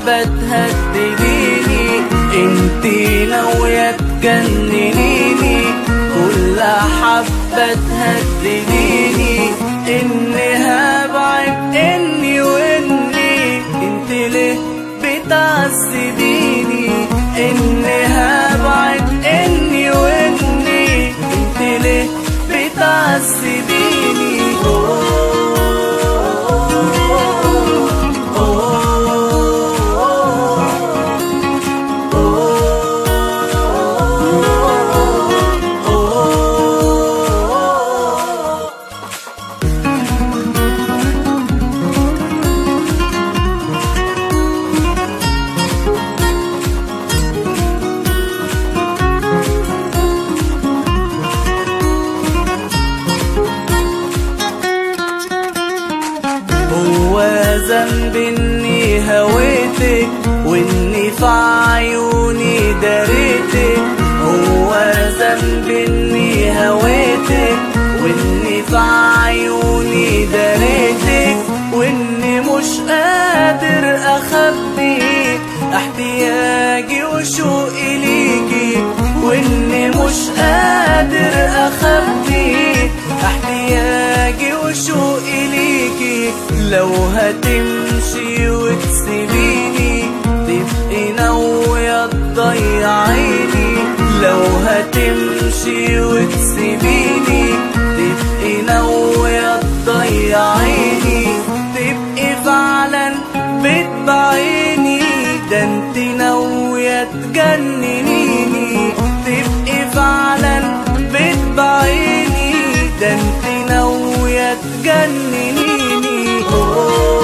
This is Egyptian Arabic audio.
حبة تهدديني انتي ناوية تجننيني كل حبة تهدديني اني هبعد اني واني انت ليه بتعذبيني اني هبعد اني واني انت ليه بتعذبيني هو ذنب اني هويتك واني في عيوني دريتك هو ذنب اني هويتك واني في عيوني دريتك واني مش قادر اخبي احتياجي وشوقي ليكي واني مش قادر اخبي احتياجي وشوقي ليكي لو هتمشي وتسيبيني تبقي ناوية تضيعيني لو هتمشي وتسيبيني تبقي ناوية تضيعيني تبقي فعلا بتبعيني ده انت ناوية تجننيني تبقي فعلا بتبعيني ده انت ناوية تجننيني أوه